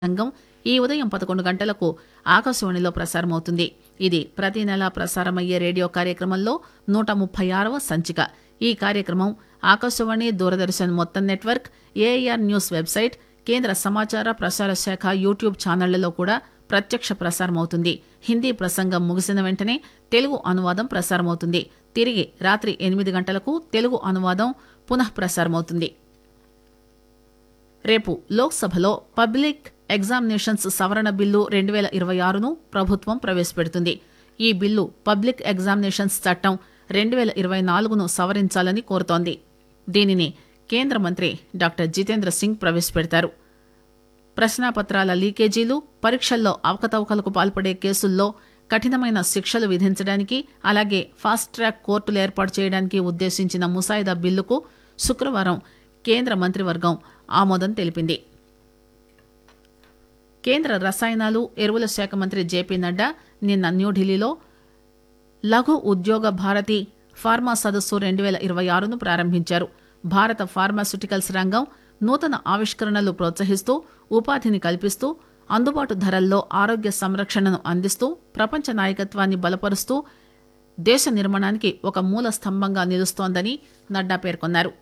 రంగం ఈ ఉదయం పదకొండు గంటలకు ఆకాశవాణిలో ప్రసారమవుతుంది ఇది ప్రతి నెలా ప్రసారమయ్యే రేడియో కార్యక్రమంలో నూట ముప్పై ఆరవ సంచిక ఈ కార్యక్రమం ఆకాశవాణి దూరదర్శన్ మొత్తం నెట్వర్క్ ఏఐఆర్ న్యూస్ వెబ్సైట్ కేంద్ర సమాచార ప్రసార శాఖ యూట్యూబ్ ఛానళ్లలో కూడా ప్రత్యక్ష ప్రసారమవుతుంది హిందీ ప్రసంగం ముగిసిన వెంటనే తెలుగు అనువాదం ప్రసారమవుతుంది తిరిగి రాత్రి ఎనిమిది గంటలకు తెలుగు అనువాదం పునః ప్రసారమవుతుంది రేపు లోక్సభలో పబ్లిక్ ఎగ్జామినేషన్స్ సవరణ బిల్లు రెండు వేల ఇరవై ఆరును ప్రభుత్వం ప్రవేశపెడుతుంది ఈ బిల్లు పబ్లిక్ ఎగ్జామినేషన్స్ చట్టం రెండు వేల ఇరవై నాలుగును సవరించాలని కోరుతోంది దీనిని కేంద్ర మంత్రి డాక్టర్ జితేంద్ర సింగ్ ప్రవేశపెడతారు ప్రశ్నాపత్రాల లీకేజీలు పరీక్షల్లో అవకతవకలకు పాల్పడే కేసుల్లో కఠినమైన శిక్షలు విధించడానికి అలాగే ఫాస్ట్ ట్రాక్ కోర్టులు ఏర్పాటు చేయడానికి ఉద్దేశించిన ముసాయిదా బిల్లుకు శుక్రవారం కేంద్ర మంత్రివర్గం ఆమోదం తెలిపింది కేంద్ర రసాయనాలు ఎరువుల శాఖ మంత్రి జేపీ నడ్డా నిన్న న్యూఢిల్లీలో లఘు ఉద్యోగ భారతి ఫార్మా సదస్సు రెండు వేల ఇరవై ఆరును ప్రారంభించారు భారత ఫార్మాస్యూటికల్స్ రంగం నూతన ఆవిష్కరణలు ప్రోత్సహిస్తూ ఉపాధిని కల్పిస్తూ అందుబాటు ధరల్లో ఆరోగ్య సంరక్షణను అందిస్తూ ప్రపంచ నాయకత్వాన్ని బలపరుస్తూ దేశ నిర్మాణానికి ఒక మూల స్తంభంగా నిలుస్తోందని నడ్డా పేర్కొన్నారు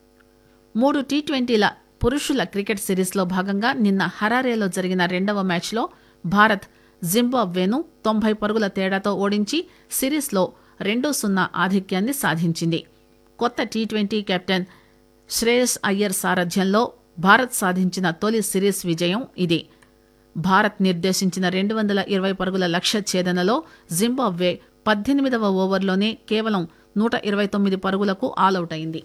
మూడు టీ ట్వంటీల పురుషుల క్రికెట్ సిరీస్లో భాగంగా నిన్న హరారేలో జరిగిన రెండవ మ్యాచ్లో భారత్ జింబాబ్వేను తొంభై పరుగుల తేడాతో ఓడించి సిరీస్లో రెండు సున్నా ఆధిక్యాన్ని సాధించింది కొత్త T twenty captain Shreyas Iyer సారథ్యంలో భారత్ సాధించిన తొలి సిరీస్ విజయం ఇది భారత్ నిర్దేశించిన రెండు వందల ఇరవై పరుగుల లక్ష్య ఛేదనలో జింబాబ్వే పద్దెనిమిదవ ఓవర్లోనే కేవలం నూట ఇరవై తొమ్మిది పరుగులకు ఆలౌట్ అయింది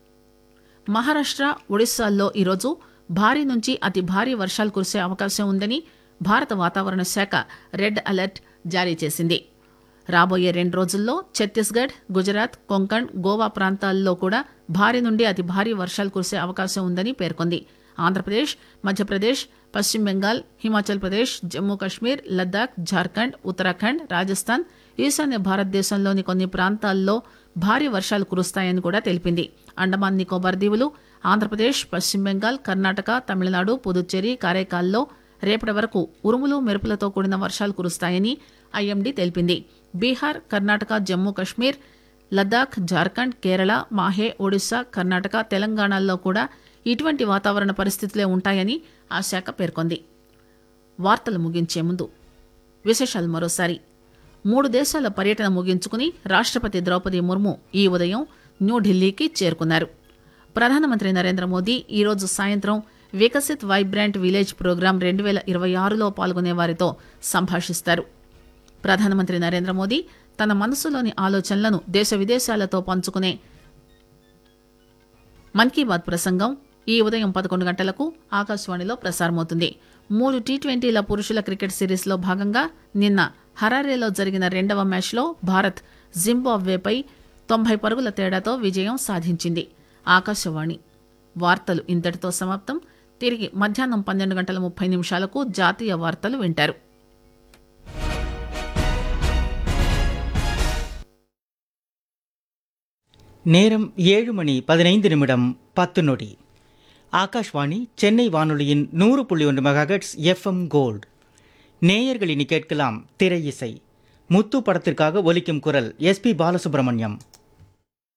మహారాష్ట్ర ఒడిశాల్లో ఈరోజు భారీ నుంచి అతి భారీ వర్షాలు కురిసే అవకాశం ఉందని భారత వాతావరణ శాఖ రెడ్ అలర్ట్ జారీ చేసింది రాబోయే రెండు రోజుల్లో ఛత్తీస్గఢ్ గుజరాత్ కొంకణ్ గోవా ప్రాంతాల్లో కూడా భారీ నుండి అతి భారీ వర్షాలు కురిసే అవకాశం ఉందని పేర్కొంది ఆంధ్రప్రదేశ్ మధ్యప్రదేశ్ పశ్చిమ బెంగాల్ హిమాచల్ ప్రదేశ్ జమ్మూ కశ్మీర్ లద్దాఖ్ జార్ఖండ్ ఉత్తరాఖండ్ రాజస్థాన్ ఈశాన్య భారతదేశంలోని కొన్ని ప్రాంతాల్లో భారీ వర్షాలు కురుస్తాయని కూడా తెలిపింది అండమాన్ నికోబార్ దీవులు ఆంధ్రప్రదేశ్ పశ్చిమ బెంగాల్ కర్ణాటక తమిళనాడు పుదుచ్చేరి కారైకాల్లో రేపటి వరకు ఉరుములు మెరుపులతో కూడిన వర్షాలు కురుస్తాయని ఐఎండీ తెలిపింది బీహార్ కర్ణాటక జమ్మూ కశ్మీర్ లద్దాఖ్ జార్ఖండ్ కేరళ మాహే ఒడిశా కర్ణాటక తెలంగాణల్లో కూడా ఇటువంటి వాతావరణ పరిస్థితులే ఉంటాయని ఆ శాఖ పేర్కొంది వార్తలు ముగించే ముందు విశేషాలు మరోసారి మూడు దేశాల పర్యటన ముగించుకుని రాష్ట్రపతి ద్రౌపది ముర్ము ఈ ఉదయం న్యూఢిల్లీకి చేరుకున్నారు ప్రధానమంత్రి నరేంద్ర మోదీ ఈరోజు సాయంత్రం వికసిత్ వైబ్రాంట్ విలేజ్ ప్రోగ్రాం రెండు వేల ఇరవై ఆరులో పాల్గొనే వారితో సంభాషిస్తారు ప్రధానమంత్రి నరేంద్ర మోదీ తన మనసులోని ఆలోచనలను దేశ విదేశాలతో పంచుకునే మన్ కీ బాత్ ప్రసంగం ఈ ఉదయం పదకొండు గంటలకు ఆకాశవాణిలో ప్రసారమవుతుంది మూడు టీ ట్వంటీల పురుషుల క్రికెట్ సిరీస్లో భాగంగా నిన్న హరారేలో జరిగిన రెండవ మ్యాచ్లో భారత్ జింబాబ్వేపై తొంభై పరుగుల తేడాతో విజయం సాధించింది ఆకాశవాణి వార్తలు ఇంతటితో సమాప్తం తిరిగి మధ్యాహ్నం పన్నెండు గంటల ముప్పై నిమిషాలకు జాతీయ వార్తలు వింటారు நேரம் ஏழு மணி பதினைந்து நிமிடம் பத்து நொடி ஆகாஷ்வாணி சென்னை வானொலியின் நூறு புள்ளி ஒன்று மெகாஹெட்ஸ் எஃப்எம் கோல்டு நேயர்கள் இனி கேட்கலாம் திரை இசை முத்து படத்திற்காக ஒலிக்கும் குரல் எஸ்பி பாலசுப்ரமணியம்